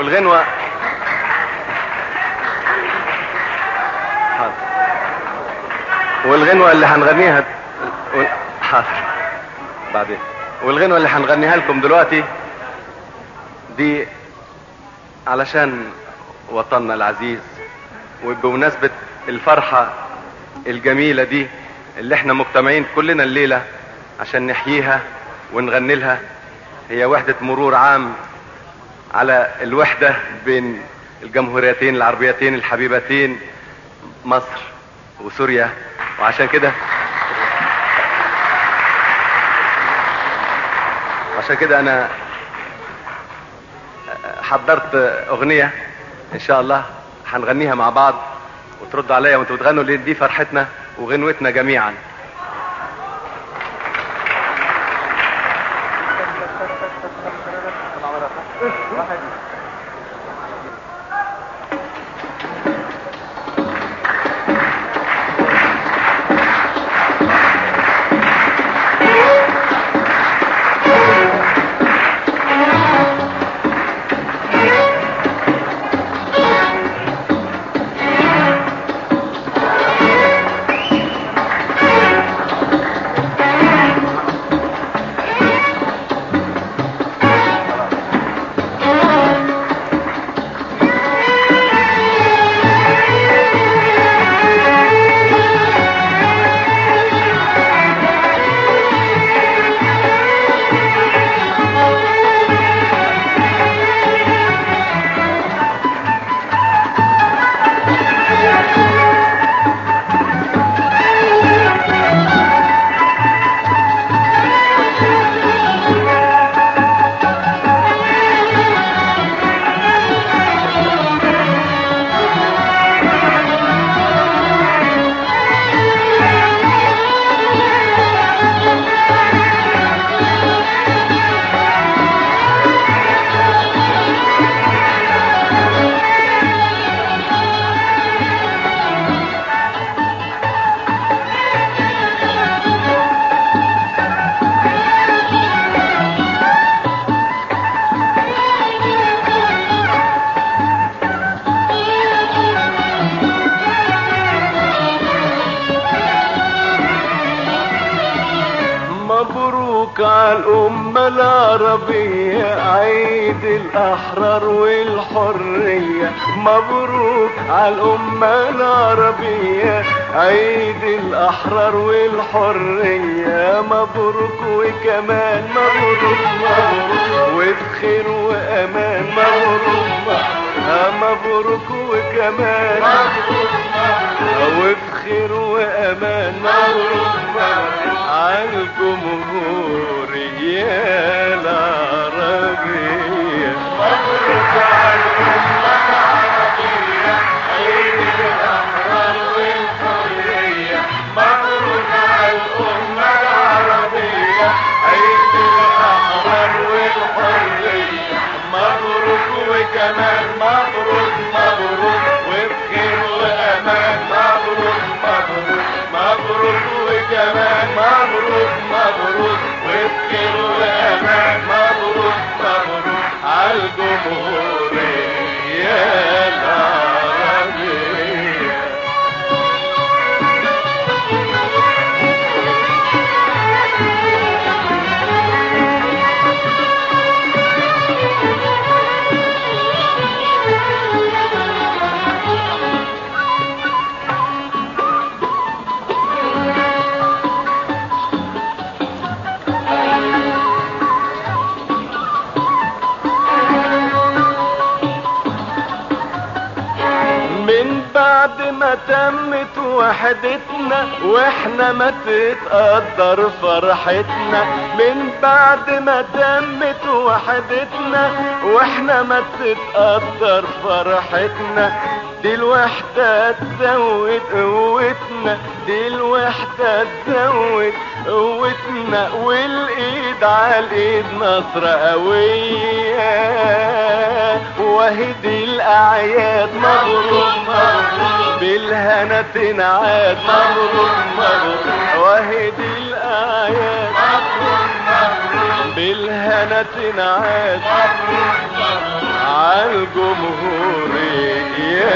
والغنوة حاضر والغنوة اللي هنغنيها وال- حاضر بعدين والغنوة اللي هنغنيها لكم دلوقتي دي علشان وطننا العزيز وبمناسبة الفرحة الجميلة دي اللي احنا مجتمعين كلنا الليلة عشان نحييها ونغني لها هي وحدة مرور عام على الوحدة بين الجمهوريتين العربيتين الحبيبتين مصر وسوريا وعشان كده عشان كده انا حضرت اغنية ان شاء الله هنغنيها مع بعض وترد عليا وانتوا بتغنوا لان دي فرحتنا وغنوتنا جميعا مبروك على الأمة العربية عيد الأحرار والحرية مبروك على الأمة العربية عيد الأحرار والحرية مبروك وكمان مبروك مبروك وبخير وأمان مبروك آه مبروك وكمان وبخير وأمان مبروك مبروك على الجمهورية العربية مبروك على الأمة العربية عيد الأحرار والحرية مبروك على الأمة العربية عيد الأحرار والحرية مبروك وكمان مبروك مبروك وبخير وأمان مبروك مبروك مبروك وكمان مبروك مبروك وبخير وأمان مبروك مبروك على الجمهورية العربية من بعد ما تمت وحدتنا واحنا ما تتقدر فرحتنا من بعد ما تمت وحدتنا واحنا ما تتقدر فرحتنا دي الوحدة تزود قوتنا دي الوحدة تزود قوتنا والايد على الايد نصر قوية وهدي الاعياد مبروك مبروك بالهنا تنعاد مبروك مبروك وهدي الاعياد مبروك مبروك بالهنا تنعاد مبروك مبروك عالجمهورية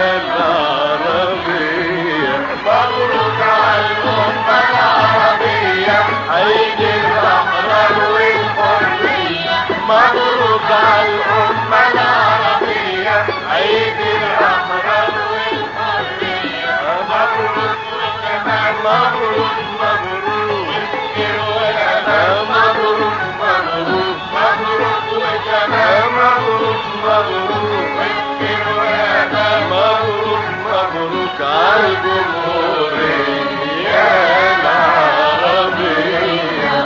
العربية مبروك على الأمة العربية عيد الأحرار والحرية مبروك على الأمة العربية عيد الأحرار والحرية مبروك وكمان مبروك مبروك وكثير وأمان مبروك مبروك مبروك وكمان مبروك مبروك وكثير وأمان مبروك مبروك عالجمهورية العربية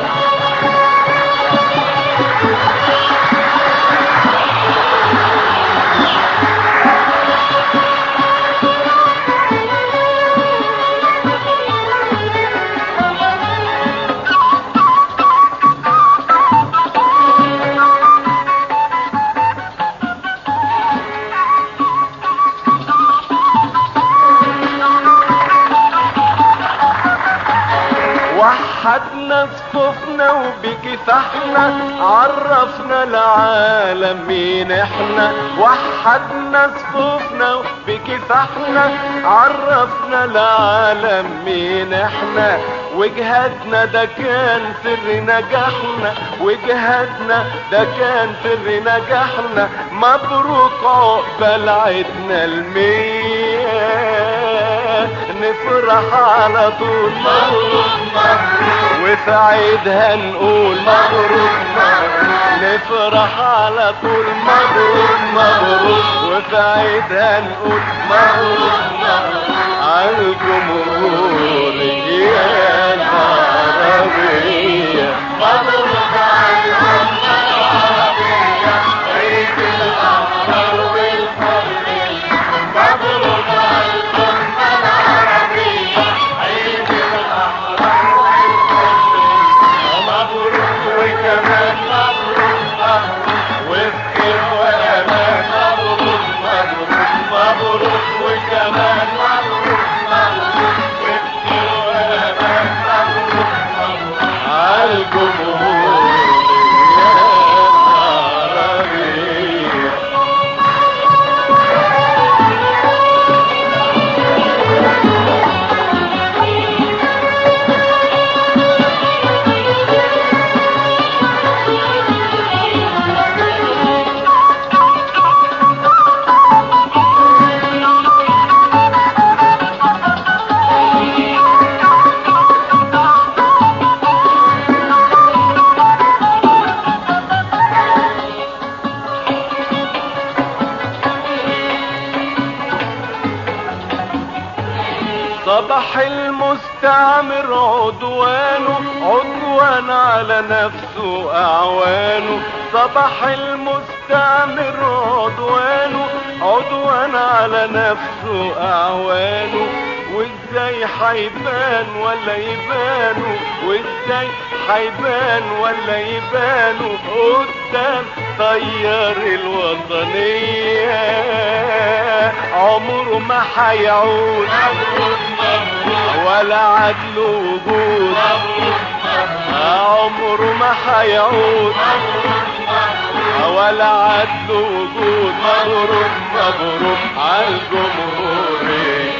وحدنا صفوفنا وبكفاحنا عرفنا العالم مين احنا وحدنا صفوفنا وبكفاحنا عرفنا العالم مين احنا وجهادنا ده كان سر نجاحنا وجهادنا ده كان سر نجاحنا مبروك عقبال عيدنا المية نفرح على طول مبروك مبروك وفي عيدها نقول مبروك مبروك نفرح على طول مبروك مبروك وفي عيدها نقول مبروك مبروك عالجمهورية العربية مبروك على الأمة العربية عيد الأحرار والحرية مبروك على الأمة العربية عيد الأحرار والحرية مبروك وكمان مبروك مبروك وبخير وأمان مبروك مبروك مبروك وكمان مبروك مبروك وبخير وأمان مبروك مبروك عالجمهورية العربية صبح المستعمر عدوانه عدوان على نفسه أعوانه صبح المستعمر عدوانه عدوان على نفسه أعوانه وازاي حيبان ولا يبانوا وازاي حيبان ولا يبانوا قدام طيار الوطنية عمره ما حيعود مبروك مبروك ولا عدل وجود مبروك عمره ما حيعود مبروك ولا عدل وجود مبروك مبروك عالجمهورية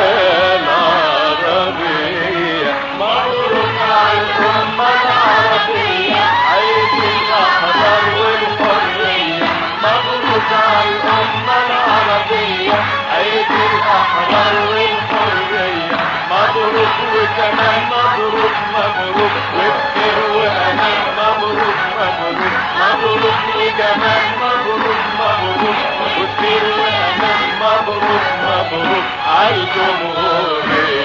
العربية مبروك على الأمة العربية عيد الأحرار والحرية مبروك على الأمة العربية عيد الأحرار والحرية مبروك وكمان مبروك مبروك وبخير وأمان مبروك مبروك مبروك وكمان مبروك مبروك وبخير وأمان مبروك مبروك عالجمهورية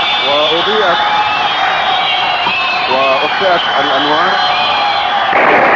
وأضيئت وأطفئت الأنوار